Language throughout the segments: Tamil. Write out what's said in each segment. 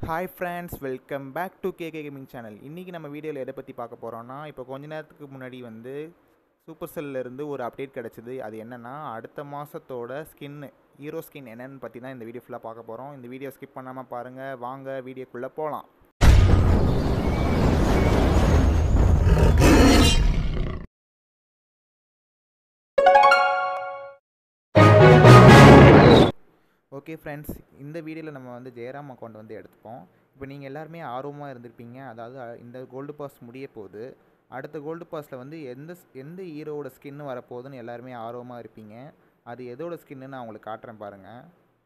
hi friends welcome back to KK gaming channel இன்றைக்கி நம்ம வீடியோவில் எதை பற்றி பார்க்க போகிறோன்னா இப்போ கொஞ்ச நேரத்துக்கு முன்னாடி வந்து சூப்பர் செல்லில் இருந்து ஒரு அப்டேட் கிடச்சிது அது என்னென்னா அடுத்த மாதத்தோட ஸ்கின்னு ஹீரோ ஸ்கின் என்னன்னு பற்றி தான் இந்த வீடியோ ஃபுல்லாக பார்க்க போகிறோம் இந்த வீடியோ ஸ்கிப் பண்ணாமல் பாருங்கள் வாங்க வீடியோக்குள்ளே போகலாம் ஓகே ஃப்ரெண்ட்ஸ் இந்த வீடியோவில் நம்ம வந்து ஜெயராம் அக்கௌண்ட் வந்து எடுத்துப்போம் இப்போ நீங்கள் எல்லாருமே ஆர்வமாக இருந்திருப்பீங்க அதாவது அ- இந்த கோல்டு பாஸ் முடிய போகுது அடுத்த கோல்டு பாஸில் வந்து எந்த ஸ்- எந்த ஹீரோவோட ஸ்கின்னு வரப்போகுதுன்னு எல்லாருமே ஆர்வமாக இருப்பீங்க அது எதோட ஸ்கின்னு நான் உங்களுக்கு காட்டுறேன் பாருங்கள்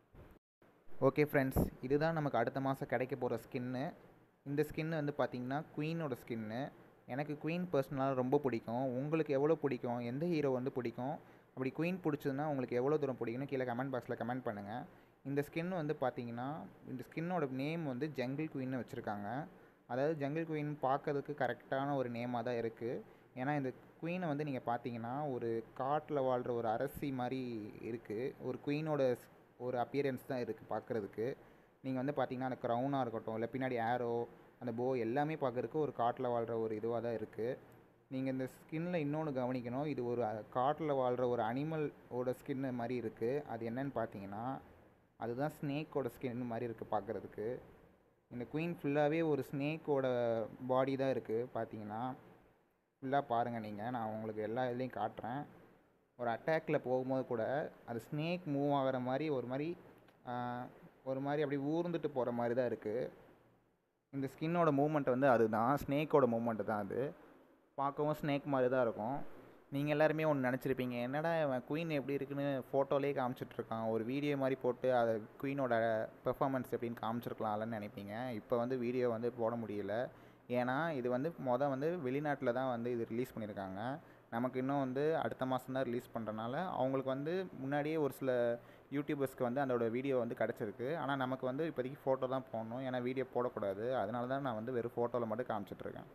ஓகே ஃப்ரெண்ட்ஸ் இதுதான் நமக்கு அடுத்த மாதம் கிடைக்க போகிற ஸ்கின்னு இந்த ஸ்கின்னு வந்து பார்த்தீங்கன்னா குயினோட ஸ்கின்னு எனக்கு குயின் பர்சனலாக ரொம்ப பிடிக்கும் உங்களுக்கு எவ்வளோ பிடிக்கும் எந்த ஹீரோ வந்து பிடிக்கும் அப்படி குயின் பிடிச்சதுன்னா உங்களுக்கு எவ்வளோ தூரம் பிடிக்கும்னு கீழே கமெண்ட் பாக்ஸில் கமெண்ட் பண்ணுங்கள் இந்த ஸ்கின் வந்து பார்த்தீங்கன்னா இந்த ஸ்கின்னோட நேம் வந்து ஜங்கிள் குயின்னு வச்சுருக்காங்க அதாவது ஜங்கிள் குயின் பார்க்கறதுக்கு கரெக்டான ஒரு நேமாக தான் இருக்குது ஏன்னா இந்த குயினை வந்து நீங்கள் பார்த்தீங்கன்னா ஒரு காட்டில் வாழ்கிற ஒரு அரசி மாதிரி இருக்குது ஒரு குயினோட ஒரு அப்பியரன்ஸ் தான் இருக்குது பார்க்குறதுக்கு நீங்கள் வந்து பார்த்தீங்கன்னா அந்த க்ரௌனாக இருக்கட்டும் இல்லை பின்னாடி ஏரோ அந்த போ எல்லாமே பார்க்குறதுக்கு ஒரு காட்டில் வாழ்கிற ஒரு இதுவாக தான் இருக்குது நீங்கள் இந்த ஸ்கின்னில் இன்னொன்று கவனிக்கணும் இது ஒரு காட்டில் வாழ்கிற ஒரு அனிமல் ஓட ஸ்கின்னு மாதிரி இருக்குது அது என்னன்னு பார்த்தீங்கன்னா அதுதான் ஸ்னேக்கோட ஸ்கின் மாதிரி இருக்குது பார்க்குறதுக்கு இந்த குயின் ஃபுல்லாகவே ஒரு ஸ்னேக்கோட பாடி தான் இருக்குது பார்த்தீங்கன்னா ஃபுல்லாக பாருங்கள் நீங்கள் நான் உங்களுக்கு எல்லா இதுலேயும் காட்டுறேன் ஒரு அட்டாக்கில் போகும்போது கூட அது ஸ்னேக் மூவ் ஆகிற மாதிரி ஒரு மாதிரி ஆஹ், ஒரு மாதிரி அப்படி ஊர்ந்துட்டு போகிற மாதிரி தான் இருக்குது இந்த ஸ்கின்னோட மூமெண்ட் வந்து அதுதான் ஸ்னேக்கோட மூமெண்ட் தான் அது பார்க்கவும் ஸ்னேக் மாதிரி தான் இருக்கும் நீங்கள் எல்லாருமே ஒன்று நினச்சிருப்பீங்க என்னடா இவன் குயின் எப்படி இருக்குன்னு ஃபோட்டோலேயே காமிச்சிட்ருக்கான் ஒரு வீடியோ மாதிரி போட்டு அதை குயினோட பெர்ஃபார்மன்ஸ் எப்படின்னு காமிச்சிருக்கலாம்லன்னு நினைப்பீங்க இப்போ வந்து வீடியோ வந்து போட முடியல ஏன்னா இது வந்து மொதல் வந்து வெளிநாட்டில் தான் வந்து இது ரிலீஸ் பண்ணியிருக்காங்க நமக்கு இன்னும் வந்து அடுத்த மாதம் தான் ரிலீஸ் பண்ணுறனால அவங்களுக்கு வந்து முன்னாடியே ஒரு சில யூடியூபர்ஸ்க்கு வந்து அதோட வீடியோ வந்து கிடச்சிருக்கு ஆனால் நமக்கு வந்து இப்போதைக்கு ஃபோட்டோ தான் போடணும் ஏன்னா வீடியோ போடக்கூடாது அதனால தான் நான் வந்து வெறும் ஃபோட்டோவில் மட்டும் காமிச்சிட்ருக்கேன்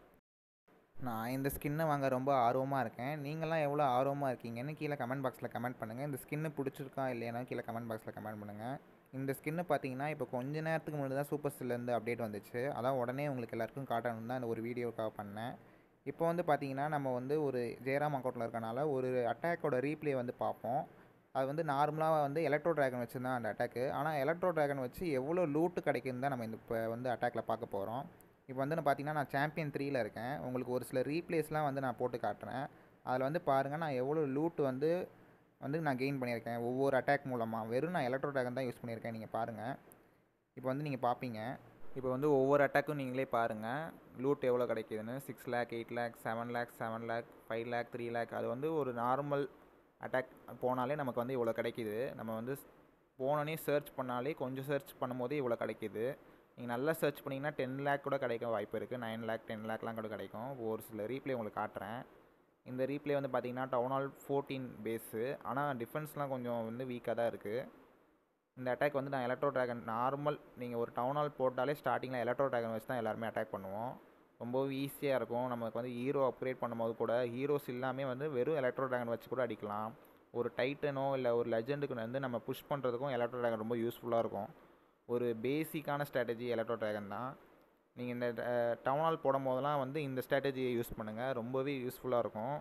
நான் இந்த ஸ்கின்னை வாங்க ரொம்ப ஆர்வமாக இருக்கேன் நீங்களாம் எவ்வளோ ஆர்வமாக இருக்கீங்கன்னு கீழே கமெண்ட் பாக்ஸில் கமெண்ட் பண்ணுங்கள் இந்த ஸ்கின்னு பிடிச்சிருக்கா இல்லையானா கீழே கமெண்ட் பாக்ஸில் கமெண்ட் பண்ணுங்கள் இந்த ஸ்கின்னு பார்த்தீங்கன்னா இப்போ கொஞ்ச நேரத்துக்கு முன்னாடி தான் சூப்பர் ஸ்டில்லேருந்து அப்டேட் வந்துச்சு அதான் உடனே உங்களுக்கு எல்லாருக்கும் காட்டணும் தான் இந்த ஒரு வீடியோக்காக பண்ணேன் இப்போ வந்து பார்த்தீங்கன்னா நம்ம வந்து ஒரு ஜெயராம் அக்கௌண்ட்டில் இருக்கனால ஒரு அட்டாக்கோட ரீப்ளே வந்து பார்ப்போம் அது வந்து நார்மலாக வந்து எலக்ட்ரோ ட்ராகன் வச்சு தான் அந்த அட்டாக்கு ஆனால் எலக்ட்ரோ ட்ராகன் வச்சு எவ்வளோ லூட்டு கிடைக்குன்னு தான் நம்ம இந்த இப்போ வந்து அட்டாக்கில் பார்க்க போகிறோம் இப்போ வந்து நான் பார்த்தீங்கன்னா நான் சாம்பியன் த்ரீல இருக்கேன் உங்களுக்கு ஒரு சில ரீப்ளேஸ்லாம் வந்து நான் போட்டு காட்டுறேன் அதில் வந்து பாருங்கள் நான் எவ்வளோ லூட் வந்து வந்து நான் கெயின் பண்ணியிருக்கேன் ஒவ்வொரு அட்டாக் மூலமாக வெறும் நான் எலக்ட்ரோ ட்ராகன் தான் யூஸ் பண்ணியிருக்கேன் நீங்கள் பாருங்கள் இப்போ வந்து நீங்கள் பார்ப்பீங்க இப்போ வந்து ஒவ்வொரு அட்டாக்கும் நீங்களே பாருங்கள் லூட் எவ்வளோ கிடைக்குதுன்னு six lakh eight lakh seven lakh seven lakh five lakh three lakh அது வந்து ஒரு நார்மல் அட்டாக் போனாலே நமக்கு வந்து இவ்வளோ கிடைக்கிது நம்ம வந்து போனோடனே சர்ச் பண்ணாலே கொஞ்சம் சர்ச் பண்ணும்போதே இவ்வளோ கிடைக்கிது நீங்கள் நல்லா சர்ச் பண்ணிங்கன்னா டென் லேக் கூட கிடைக்க வாய்ப்பு இருக்குது நைன் லேக் டென் லேக்லாம் கூட கிடைக்கும் ஒரு சில ரீப்ளே உங்களுக்கு காட்டுறேன் இந்த ரீப்ளே வந்து பார்த்தீங்கன்னா டவுன் ஹால் ஃபோர்டீன் பேஸு ஆனால் டிஃபென்ஸ்லாம் கொஞ்சம் வந்து வீக்காக தான் இருக்குது இந்த அட்டாக் வந்து நான் எலக்ட்ரோ ட்ராகன் நார்மல் நீங்கள் ஒரு டவுன் ஹால் போட்டாலே ஸ்டார்டிங்கில் எலக்ட்ரோ ட்ராகன் வச்சு தான் எல்லாருமே அட்டாக் பண்ணுவோம் ரொம்பவும் ஈஸியாக இருக்கும் நமக்கு வந்து ஹீரோ அப்கிரேட் பண்ணும்போது கூட ஹீரோஸ் எல்லாமே வந்து வெறும் எலக்ட்ரோ ட்ராகன் வச்சு கூட அடிக்கலாம் ஒரு டைட்டனோ இல்லை ஒரு லெஜெண்டுக்கு வந்து நம்ம புஷ் பண்ணுறதுக்கும் எலக்ட்ரோ ட்ராகன் ரொம்ப யூஸ்ஃபுல்லாக இருக்கும் ஒரு பேசிக்கான ஸ்ட்ராட்டஜி எலக்ட்ரோ ட்ராகன் தான் நீங்கள் இந்த டவுன் ஹால் போடும் போதெல்லாம் வந்து இந்த ஸ்ட்ராட்டஜியை யூஸ் பண்ணுங்கள் ரொம்பவே யூஸ்ஃபுல்லாக இருக்கும்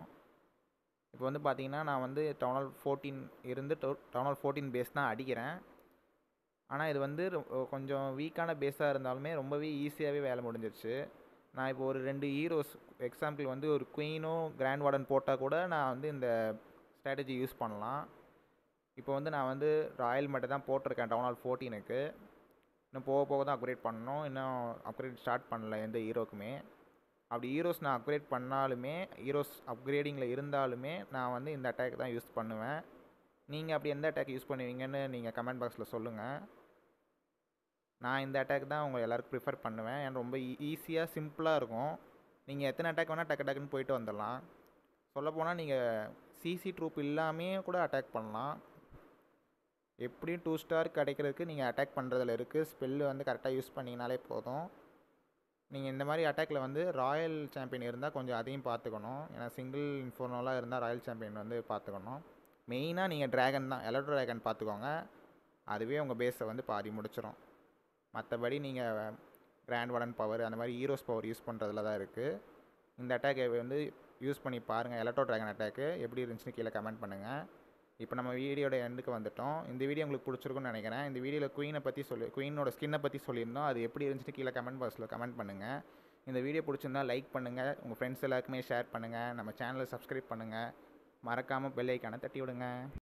இப்போ வந்து பார்த்தீங்கன்னா நான் வந்து டவுன் ஹால் ஃபோர்டீன் இருந்து டவுன் ஹால் ஃபோர்டீன் பேஸ் தான் அடிக்கிறேன் ஆனால் இது வந்து ரொ- கொஞ்சம் வீக்கான பேஸாக இருந்தாலுமே ரொம்பவே ஈஸியாகவே வேலை முடிஞ்சிருச்சு நான் இப்போ ஒரு ரெண்டு ஹீரோஸ் எக்ஸாம்பிள் வந்து ஒரு குயினோ கிராண்ட் வார்டன் போட்டால் கூட நான் வந்து இந்த ஸ்ட்ராட்டஜி யூஸ் பண்ணலாம் இப்போ வந்து நான் வந்து ராயல் மட்டும் தான் போட்டிருக்கேன் டவுன் ஹால் ஃபோர்டீனுக்கு இன்னும் போக போக தான் அப்கிரேட் பண்ணணும் இன்னும் அப்கிரேட் ஸ்டார்ட் பண்ணல எந்த ஹீரோக்குமே அப்படி ஹீரோஸ் நான் அப்கிரேட் பண்ணாலுமே ஹீரோஸ் அப்கிரேடிங்கில் இருந்தாலுமே நான் வந்து இந்த அட்டாக் தான் யூஸ் பண்ணுவேன் நீங்கள் அப்படி எந்த அட்டாக் யூஸ் பண்ணுவீங்கன்னு நீங்கள் கமெண்ட் பாக்ஸில் சொல்லுங்கள் நான் இந்த அட்டாக் தான் உங்கள் எல்லாருக்கும் ப்ரிஃபர் பண்ணுவேன் ஏன்னா ரொம்ப ஈஸியாக சிம்பிளாக இருக்கும் நீங்கள் எத்தனை அட்டாக் வேணால் டக்கு டக்குன்னு போயிட்டு வந்துடலாம் சொல்லப்போனால் நீங்கள் சிசி ட்ரூப் இல்லாமே கூட அட்டாக் பண்ணலாம் எப்படியும் டூ ஸ்டார் கிடைக்கிறதுக்கு நீங்கள் அட்டாக் பண்ணுறதுல இருக்குது ஸ்பெல்லு வந்து கரெக்டாக யூஸ் பண்ணிங்கனாலே போதும் நீங்கள் இந்த மாதிரி அட்டாக்கில் வந்து ராயல் சாம்பியன் இருந்தால் கொஞ்சம் அதையும் பார்த்துக்கணும் ஏன்னா சிங்கிள் இன்ஃபோர்னோலாம் இருந்தால் ராயல் சாம்பியன் வந்து பார்த்துக்கணும் மெயினாக நீங்கள் ட்ராகன் தான் எலக்ட்ரோ ட்ராகன் பார்த்துக்கோங்க அதுவே உங்கள் பேஸை வந்து பாதி முடிச்சிடும் மற்றபடி நீங்கள் கிராண்ட் வாலன் பவர் அந்த மாதிரி ஹீரோஸ் பவர் யூஸ் பண்ணுறதுல தான் இருக்குது இந்த அட்டாக்கை வந்து யூஸ் பண்ணி பாருங்கள் எலக்ட்ரோ ட்ராகன் அட்டாக்கு எப்படி இருந்துச்சுன்னு கீழே கமெண்ட் பண்ணுங்கள் இப்போ நம்ம வீடியோட எண்டுக்கு வந்துட்டோம் இந்த வீடியோ உங்களுக்கு பிடிச்சிருக்குன்னு நினைக்கிறேன் இந்த வீடியோவில் குயினை பற்றி சொல்லி குயினோட ஸ்கின்னை பற்றி சொல்லியிருந்தோம் அது எப்படி இருந்துச்சுன்னு கீழே கமெண்ட் பாக்ஸில் கமெண்ட் பண்ணுங்கள் இந்த வீடியோ பிடிச்சிருந்தா லைக் பண்ணுங்கள் உங்கள் ஃப்ரெண்ட்ஸ் எல்லாருக்குமே ஷேர் பண்ணுங்கள் நம்ம சேனலை சப்ஸ்கிரைப் பண்ணுங்கள் மறக்காமல் பெல் ஐக்கானை தட்டி விடுங்க